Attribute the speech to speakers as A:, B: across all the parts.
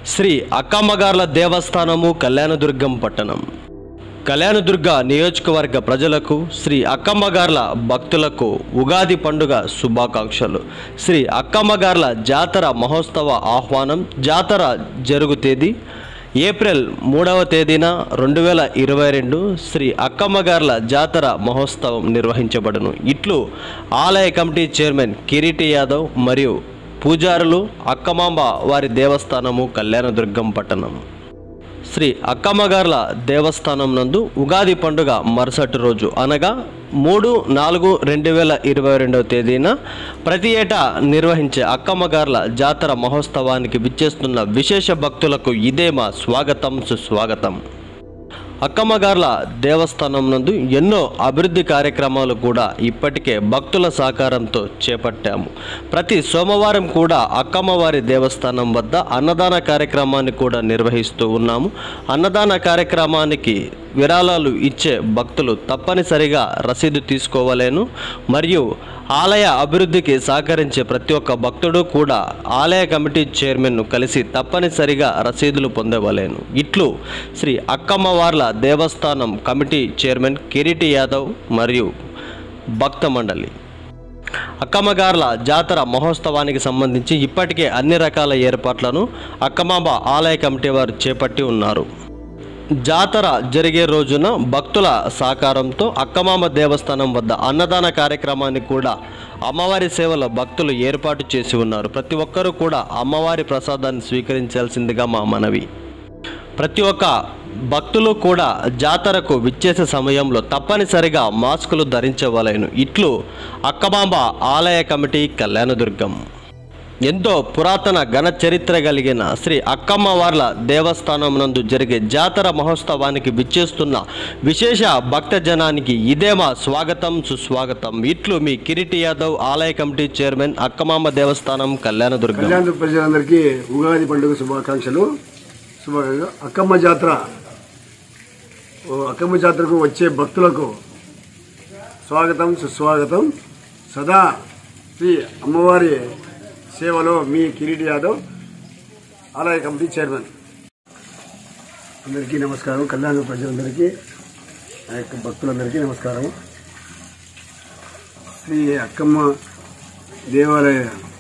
A: శ్రీ అక్కమ్మగార్ల దేవస్థానము కళ్యాణదుర్గం పట్టణం కళ్యాణదుర్గ నియోజకవర్గ ప్రజలకు శ్రీ అక్కమ్మగార్ల భక్తులకు ఉగాది పండుగ శుభాకాంక్షలు శ్రీ అక్కమ్మగార్ల జాతర మహోత్సవ ఆహ్వానం జాతర జరుగు తేదీ ఏప్రిల్ మూడవ తేదీన రెండు వేల ఇరవై రెండు శ్రీ అక్కమ్మగార్ల జాతర మహోత్సవం నిర్వహించబడును ఇట్లు ఆలయ కమిటీ చైర్మన్ కిరీటి యాదవ్ మరియు పూజారులు అక్కమాంబ వారి దేవస్థానము కళ్యాణదుర్గం పట్టణం శ్రీ అక్కమ్మగార్ల దేవస్థానం నందు ఉగాది పండుగ మరుసటి రోజు అనగా మూడు నాలుగు రెండు వేల ఇరవై రెండవ తేదీన ప్రతి ఏటా నిర్వహించే అక్కమ్మగార్ల జాతర మహోత్సవానికి విచ్చేస్తున్న విశేష భక్తులకు ఇదే మా స్వాగతం సుస్వాగతం అక్కమ్మగార్ల దేవస్థానం నందు ఎన్నో అభివృద్ధి కార్యక్రమాలు కూడా ఇప్పటికే భక్తుల సహకారంతో చేపట్టాము ప్రతి సోమవారం కూడా అక్కమ్మవారి దేవస్థానం వద్ద అన్నదాన కార్యక్రమాన్ని కూడా నిర్వహిస్తూ ఉన్నాము అన్నదాన కార్యక్రమానికి విరాళాలు ఇచ్చే భక్తులు తప్పనిసరిగా రసీదు తీసుకోవలేను మరియు ఆలయ అభివృద్ధికి సహకరించే ప్రతి ఒక్క భక్తుడు కూడా ఆలయ కమిటీ చైర్మన్ను కలిసి తప్పనిసరిగా రసీదులు పొందవలేను ఇట్లు శ్రీ అక్కమ్మవార్ల దేవస్థానం కమిటీ చైర్మన్ కిరీటి యాదవ్ మరియు భక్త మండలి అక్కమ్మగార్ల జాతర మహోత్సవానికి సంబంధించి ఇప్పటికే అన్ని రకాల ఏర్పాట్లను అక్కమాంబ ఆలయ కమిటీ వారు చేపట్టి ఉన్నారు జాతర జరిగే రోజున భక్తుల సహకారంతో అక్కమామ దేవస్థానం వద్ద అన్నదాన కార్యక్రమాన్ని కూడా అమ్మవారి సేవల భక్తులు ఏర్పాటు చేసి ఉన్నారు ప్రతి ఒక్కరూ కూడా అమ్మవారి ప్రసాదాన్ని స్వీకరించాల్సిందిగా మా మనవి ప్రతి ఒక్క భక్తులు కూడా జాతరకు విచ్చేసే సమయంలో తప్పనిసరిగా మాస్కులు ధరించవలెను ఇట్లు అక్కమాంబ ఆలయ కమిటీ కళ్యాణదుర్గం ఎంతో పురాతన ఘన చరిత్ర కలిగిన శ్రీ అక్కమ్మవార్ల దేవస్థానం నందు జరిగే జాతర మహోత్సవానికి విచ్చేస్తున్న విశేష భక్త జనానికి ఇదే మా స్వాగతం సుస్వాగతం ఇట్లు మీ కిరీటి యాదవ్ ఆలయ కమిటీ చైర్మన్ అక్కమాంబ దేవస్థానం కళ్యాణదుర్గం
B: కళ్యాణ ప్రజలందరికీ ఉగాది పండుగ శుభాకాంక్షలు శుభాకాంక్షలు అక్కమ్మ జాతర ఓ అక్కమ్మ జాతరకు వచ్చే భక్తులకు స్వాగతం సుస్వాగతం సదా శ్రీ అమ్మవారి సేవలో మీ కిరీటి యాదవ్ ఆలయ కమిటీ చైర్మన్ అందరికీ నమస్కారం కళ్యాణ ప్రజలందరికీ ఆ యొక్క భక్తులందరికీ నమస్కారం శ్రీ అక్కమ్మ దేవాలయ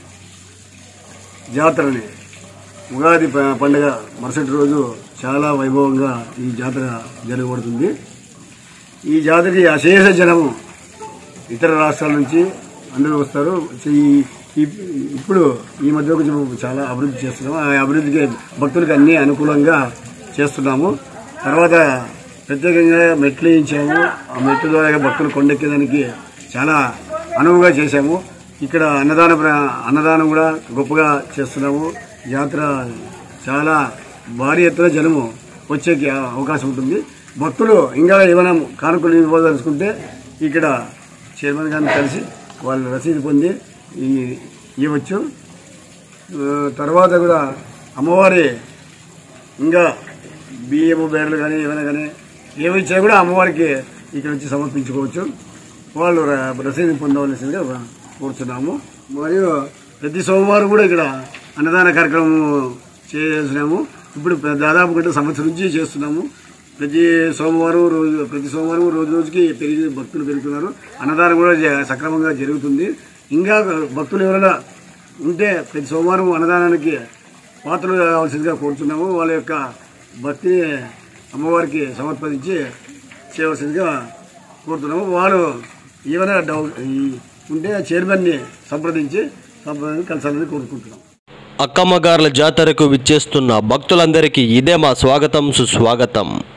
B: జాతరని ఉగాది ప- పండుగ మరుసటి రోజు చాలా వైభవంగా ఈ జాతర జరగబడుతుంది ఈ జాతరకి అశేష జనము ఇతర రాష్ట్రాల నుంచి అందరూ వస్తారు ఈ- ఈ- ఇప్పుడు ఈ మధ్య కొంచెం చాలా అభివృద్ధి చేస్తున్నాము ఆ అభివృద్ధికి భక్తులకు అన్ని అనుకూలంగా చేస్తున్నాము తర్వాత ప్రత్యేకంగా మెట్లు వేయించాము ఆ మెట్ల ద్వారా భక్తులు కొండెక్కేదానికి చాలా అనువుగా చేశాము ఇక్కడ అన్నదాన ప్ర- అన్నదానం కూడా గొప్పగా చేస్తున్నాము జాతర చాలా భారీ ఎత్తున జనము వచ్చేకి అవకాశం ఉంటుంది భక్తులు ఇంకా ఏమైనా కానుకలు ఇవ్వదలుచుకుంటే ఇక్కడ చైర్మన్ గారిని కలిసి వాళ్ళు రసీదు పొంది ఈ- ఇవ్వచ్చు ఆ, తర్వాత కూడా అమ్మవారి ఇంకా బియ్యము బేడలు కానీ ఏమైనా కానీ ఏమి ఇచ్చినా కూడా అమ్మవారికి ఇక్కడ వచ్చి సమర్పించుకోవచ్చు వాళ్ళు ర- రసీదు పొందవలసిందిగా కోరుతున్నాము మరియు ప్రతి సోమవారం కూడా ఇక్కడ అన్నదాన కార్యక్రమం చేస్తున్నాము ఇప్పుడు ప్ర- దాదాపు గంట సంవత్సరం నుంచి చేస్తున్నాము ప్రతి సోమవారం రోజు ప్రతి సోమవారం రోజు రోజుకి పెరిగి భక్తులు పెరుగుతున్నారు అన్నదానం కూడా జ- సక్రమంగా జరుగుతుంది ఇంకా భక్తులు ఎవరైనా ఉంటే ప్రతి సోమవారం అన్నదానానికి పాత్రలు కావాల్సిందిగా కోరుతున్నాము వాళ్ళ యొక్క భక్తి అమ్మవారికి సమర్పించి చేయవలసిందిగా కోరుతున్నాము వాళ్ళు ఏమైనా డౌట్ ఈ- ఉంటే చైర్మన్ని సంప్రదించి సంప్రదించి కలిసాలని కోరుకుంటున్నాం
A: అక్కమ్మగార్ల జాతరకు విచ్చేస్తున్న భక్తులందరికీ ఇదే మా స్వాగతం సుస్వాగతం